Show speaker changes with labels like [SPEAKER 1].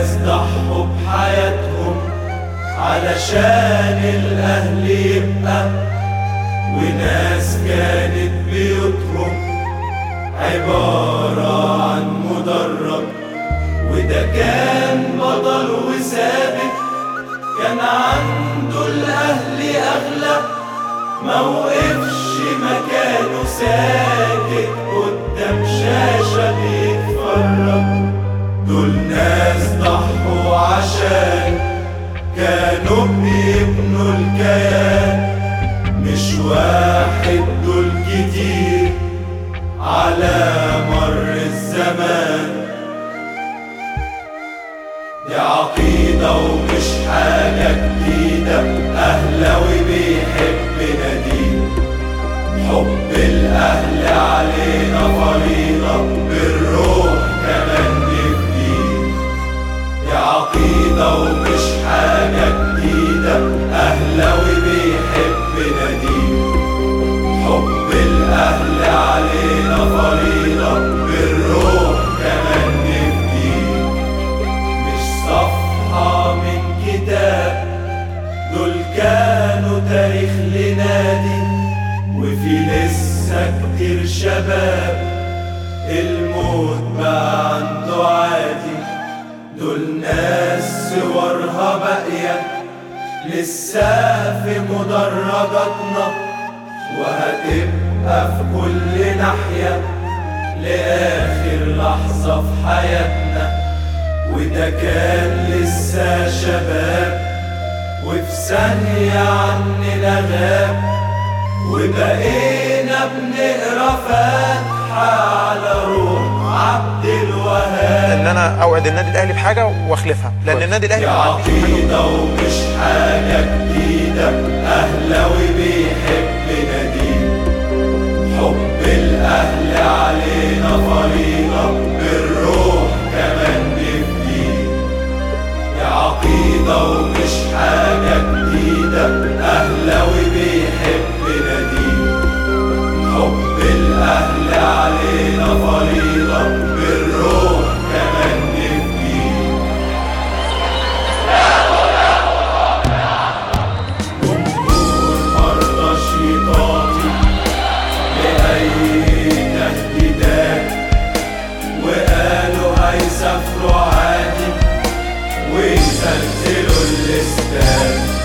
[SPEAKER 1] ناس ضحوا بحياتهم علشان الأهل يبقى وناس كانت بيوتهم عبارة عن مدرج وده كان بطل وثابت كان عنده الأهل أغلى موقفش مكانه ساكت قدام شاشة بيتفرج دول ناس ضحوا عشان كانوا بيبنوا الكيان مش واحد دول كتير على مر الزمان دي عقيدة ومش حاجة جديدة أهلاوي بيحب ناديه حب الأهل علينا فريضة بالروح كمان نفديه دي عقيدة ومش حاجة جديدة أهلاوي بيحب ناديه حب الأهل علينا فريضة بالروح كمان نفديه مش صفحة من كتاب دول كانوا تاريخ لنادي وفي لسه كتير شباب الموت بقى عنده عادي دول ناس صورها باقية لسه في مدرجاتنا وهتبقى في كل ناحية لآخر لحظة في حياتنا وده كان لسه شباب وفي ثانية عننا غاب وبقينا بنقرا فاتحة على روح عبد الوهاب
[SPEAKER 2] ان انا اوعد النادي الاهلي بحاجه واخلفها لان النادي الاهلي
[SPEAKER 1] دي
[SPEAKER 2] ما عندوش حاجة.
[SPEAKER 1] عقيدة ومش حاجة جديدة أهلاوي بيحب ناديه حب الأهل علينا فريضة بالروح كمان نفديه دي عقيدة ومش حاجة جديدة أهلاوي بيحب ناديه حب الأهل علينا فريضة بالروح كمان نفديه جمهور مرضاش يطاطي لأي تهديدات وقالوا هيسافروا عادي ويسلسلوا الاستاد